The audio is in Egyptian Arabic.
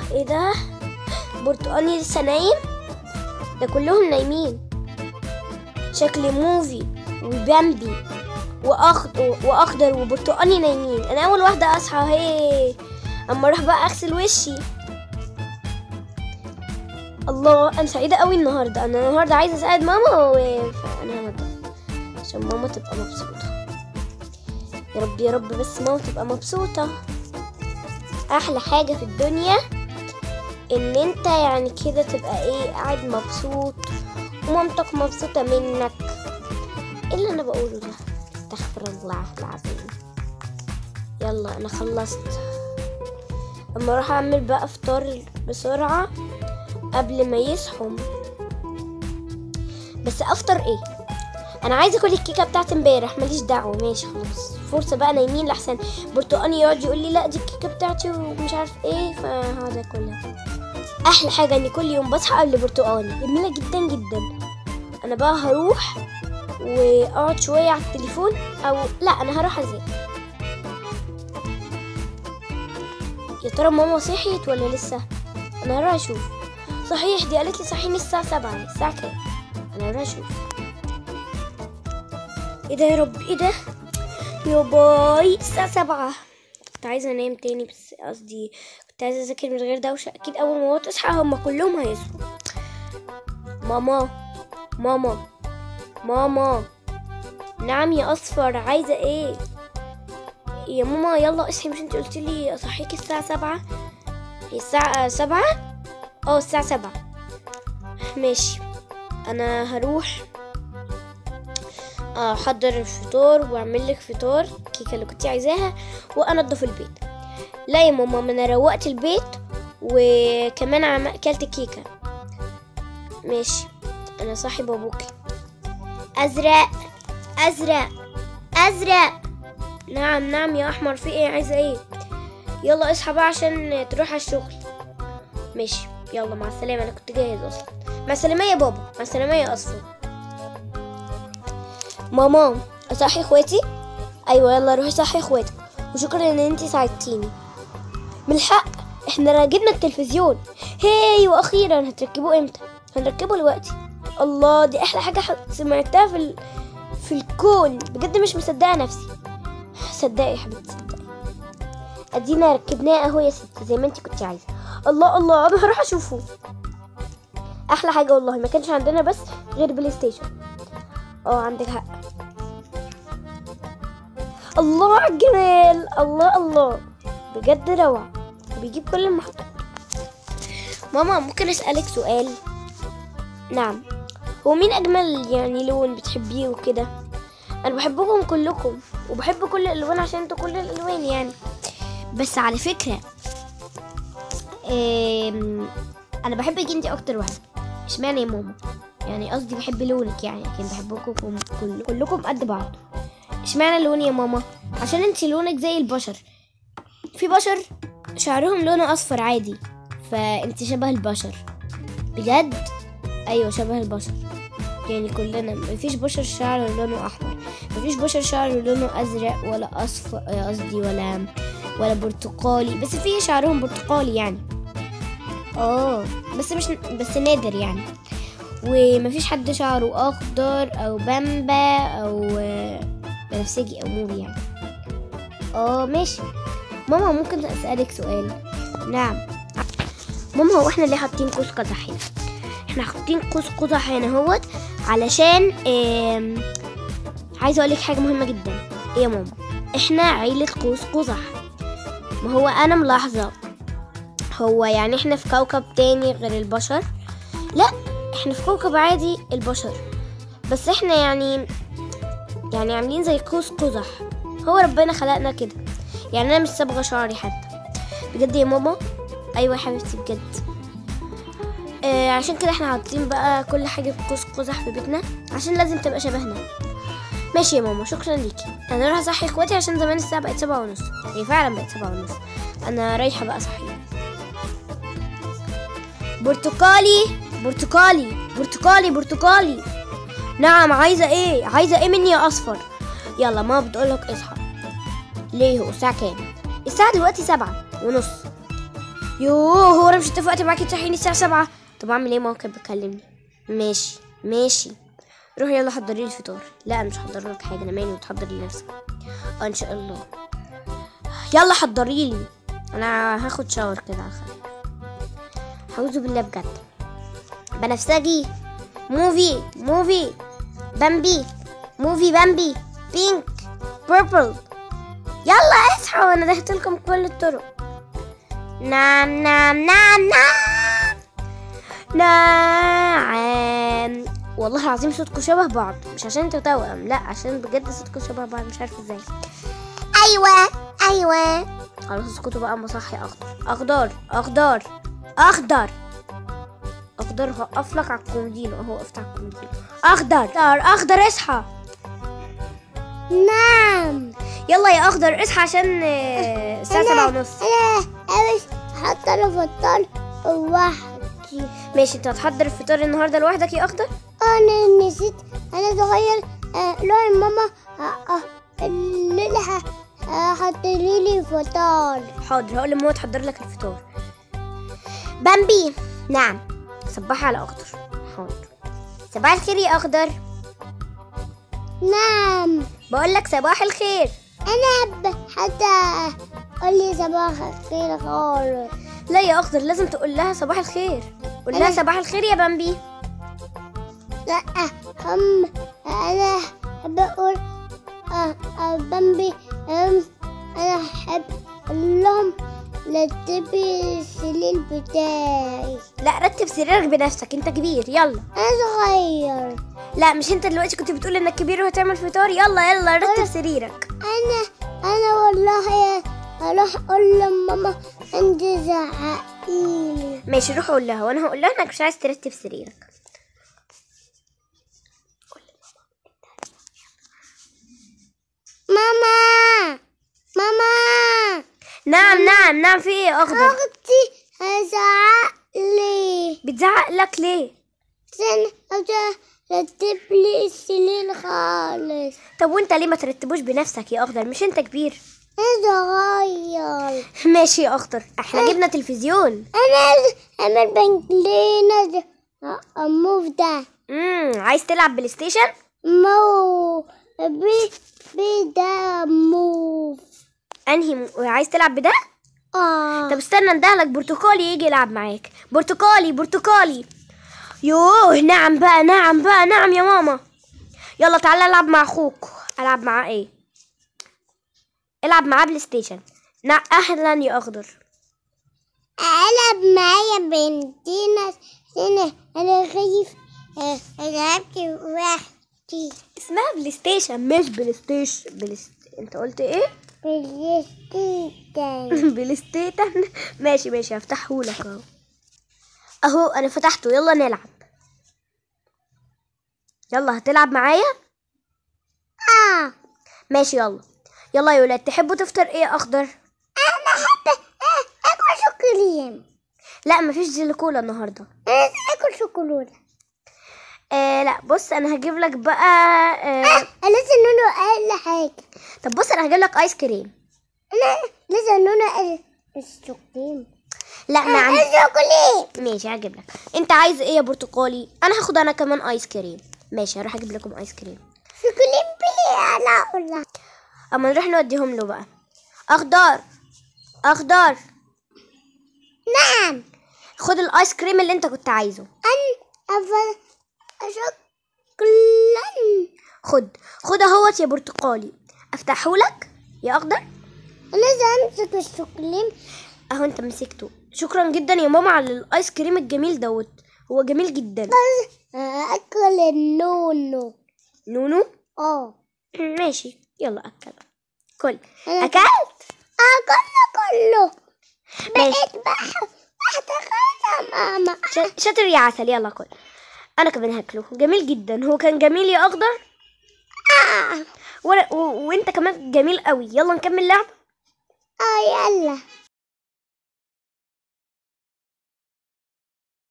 ايه ده برتقاني لسه نايم ده كلهم نايمين شكل موفي وبامبي واخضر واخضر وبرتقاني نايمين انا اول واحده اصحى هي اما اروح بقى اغسل وشي الله انا سعيده قوي النهارده انا النهارده عايزه اساعد ماما و... فانا هنضف عشان ماما تبقى مبسوطه يا رب يا رب بس ماما تبقى مبسوطه احلى حاجه في الدنيا ان انت يعني كده تبقى ايه قاعد مبسوط ومامتك مبسوطه منك ايه اللي انا بقوله ده استغفر الله العظيم يلا انا خلصت اما اروح اعمل بقى فطار بسرعه قبل ما يصحوا بس افطر ايه انا عايزه اكل الكيكه بتاعت امبارح ماليش دعوه ماشي خلاص فرصه بقى نايمين لحسن برتقاني يقعد يقول لي لا دي الكيكه بتاعتي ومش عارف ايه فهقعد اكلها احلى حاجه اني كل يوم بصحى قبل برتقاني جميله جدا جدا انا بقى هروح واقعد شويه على التليفون او لا انا هروح اذاكر يا ترى ماما صحيت ولا لسه انا هروح اشوف صحيح دي قالت لي صحيني الساعه سبعة الساعه كام انا هروح اشوف ايه ده يا رب ايه ده يا باي الساعه سبعة كنت عايزه انام تاني بس قصدي كنت عايزه اذاكر من غير دوشه اكيد اول ما ماما تصحى هما كلهم هيصحوا ماما ماما ماما نعم يا اصفر عايزه ايه يا ماما يلا اصحي مش انت قلت لي اصحيكي الساعه سبعة هي الساعه سبعة اه الساعه سبعة ماشي انا هروح احضر الفطار واعمل لك فطار الكيكه اللي كنت عايزاها وانضف البيت لا يا ماما ما انا روقت البيت وكمان عم اكلت الكيكه ماشي انا صاحي بابوكي ازرق ازرق ازرق نعم نعم يا احمر في ايه عايزه ايه يلا اصحى بقى عشان تروح على الشغل ماشي يلا مع السلامه انا كنت جاهز اصلا مع السلامه يا بابا مع السلامه يا اصفر ماما اصحي اخواتي ايوه يلا روحي صحي اخواتك وشكرا ان انتي ساعدتيني من الحق احنا جبنا التلفزيون هاي واخيرا هتركبوه امتى هنركبه دلوقتي الله دي احلى حاجه ح- سمعتها في ال... في الكون بجد مش مصدقه نفسي صدقي يا حبيبتي صدقي ادينا ركبناه اهو يا ستي زي ما انتي كنتي عايزه الله الله انا هروح اشوفه احلى حاجه والله ما كانش عندنا بس غير بلاي ستيشن اه عندك حق الله على الجمال الله الله بجد روعة بيجيب كل المحطات ماما ممكن اسألك سؤال نعم هو مين اجمل يعني لون بتحبيه وكده انا بحبكم كلكم وبحب كل الالوان عشان انتوا كل الالوان يعني بس على فكرة أم... انا بحبك انتي اكتر واحدة اشمعنى يا ماما يعني قصدي بحب لونك يعني لكن بحبكم كل... كلكم قد بعض اشمعنى لوني يا ماما عشان انت لونك زي البشر في بشر شعرهم لونه اصفر عادي فانت شبه البشر بجد ايوه شبه البشر يعني كلنا مفيش بشر شعره لونه احمر مفيش بشر شعره لونه ازرق ولا اصفر آه، قصدي ولا ولا برتقالي بس في شعرهم برتقالي يعني اه بس مش بس نادر يعني ومفيش حد شعره اخضر او بامبا او آه، بنفسجي او موبي يعني اه ماشي ماما ممكن اسالك سؤال نعم ماما هو احنا ليه حاطين قوس قزح هنا احنا حاطين قوس قزح هنا اهوت علشان آم، عايزه اقول لك حاجه مهمه جدا ايه يا ماما احنا عيله قوس قزح ما هو انا ملاحظه هو يعني احنا في كوكب تاني غير البشر لا احنا في كوكب عادي البشر بس احنا يعني يعني عاملين زي قوس قزح هو ربنا خلقنا كده يعني انا مش صابغه شعري حتى بجد يا ماما ايوه يا حبيبتي بجد آه عشان كده احنا حاطين بقى كل حاجه في قوس قزح في بيتنا عشان لازم تبقى شبهنا ماشي يا ماما شكرا ليكي انا رايحه اصحي اخواتي عشان زمان الساعه بقت سبعة ونص هي فعلا بقت سبعة ونص انا رايحه بقى اصحيهم برتقالي برتقالي برتقالي برتقالي نعم عايزة ايه عايزة ايه مني يا اصفر يلا ماما بتقولك اصحى ليه هو الساعة كام الساعة دلوقتي سبعة ونص يوه هو انا مش اتفقت معاكي تصحيني الساعه سبعة طب اعمل ايه ما هو كان بيكلمني ماشي ماشي روحي يلا حضري لي الفطار لا انا مش هحضر لك حاجه انا مالي وتحضري لنفسك اه ان شاء الله يلا حضري لي انا هاخد شاور كده على الخفيف اعوذ بالله بجد بنفسجي موفي موفي بامبي موفي بامبي بينك بيربل يلا اصحى وانا دهت لكم كل الطرق نعم نعم نعم نعم نعم والله العظيم صوتكم شبه بعض مش عشان انتوا توأم لا عشان بجد صوتكم شبه بعض مش عارفه ازاي ايوه ايوه خلاص اسكتوا بقى مصحي اخضر اخضر اخضر اخضر اخضر هقف لك على الكومودينو اهو وقفت على الكومودينو اخضر اخضر اخضر اصحى نعم يلا يا اخضر اصحى عشان آه، الساعه سبعة ونص انا مش حاطه الفطار لوحدي ماشي انت هتحضر الفطار النهارده لوحدك يا اخضر انا نسيت انا صغير آه، لا ماما آه، آه، الليلة حطلي لي فطار حاضر هقول لماما تحضر لك الفطار بامبي نعم صبحي على اخضر حاضر صباح الخير يا اخضر نعم بقول لك صباح الخير انا ب- حتى قولي صباح الخير خالص لا يا اخضر لازم تقول لها صباح الخير قول لها أنا- صباح الخير يا بامبي لا هم انا بقول آه، آه، بامبي أم، انا احب اقول لهم رتبي السرير بتاعي لا رتب سريرك بنفسك انت كبير يلا انا صغير لا مش انت دلوقتي كنت بتقول انك كبير وهتعمل فطار يلا يلا رتب سريرك انا انا والله اروح اقول لماما انت زعقيلي ماشي روح قول لها وانا هقول لها انك مش عايز ترتب سريرك ماما ماما نعم نعم نعم في ايه يا اخضر اختي زعقلي بتزعق لك ليه عشان عشان رتب لي السرير خالص طب وانت ليه ما ترتبوش بنفسك يا اخضر مش انت كبير انا صغير ماشي يا اخضر احنا جبنا تلفزيون انا انا بنجلينا موف ده امم عايز تلعب بلاي ستيشن مو بي بي ده موف انهي م... عايز تلعب بده اه طب استنى اندهلك برتقالي يجي يلعب معاك برتقالي برتقالي يوه نعم بقى نعم بقى نعم يا ماما يلا تعالى العب مع اخوك العب معاه ايه العب معاه بلاي ستيشن نعم اهلا يا اخضر العب معايا بنتينا سنة انا خايف آه، لعبت وحدي اسمها بلاي ستيشن مش بلاي ستيشن بلاي ست... انت قلت ايه بلايستيشن بلاي ستيشن ماشي ماشي هفتحهولك اهو اهو انا فتحته يلا نلعب يلا هتلعب معايا اه ماشي يلا يلا يا ولاد تحبوا تفطر ايه يا اخضر انا احب آه، اكل شوكولين لا مفيش جيلي كولا النهارده انا اكل شوكولاته آه لا بص انا هجيب لك بقى آه لازم نونو اقل حاجه طب بص انا هجيب لك ايس كريم انا لازم نونو اقل الشوكولين لا ما عندي الشوكولين ماشي هجيب لك انت عايز ايه يا برتقالي انا هاخد انا كمان ايس كريم ماشي هروح اجيب لكم ايس كريم شوكولين بيه انا اقول اما نروح نوديهم له بقى اخضر اخضر نعم خد الايس كريم اللي انت كنت عايزه أن أفضل شكرا خد خد اهوت يا برتقالي افتحهولك يا اخضر أنا أمسك الشوكولين اهو انت مسكته شكرا جدا يا ماما على الايس كريم الجميل دوت هو جميل جدا أكل النونو نونو اه ماشي يلا اكل كل أنا- اكلت أكل كله ماشي بقيت بح بحتاج ماما ش- شاطر يا عسل يلا كل انا كمان هاكله جميل جدا هو كان جميل يا اخضر آه و... و... وانت كمان جميل قوي يلا نكمل لعب آه يلا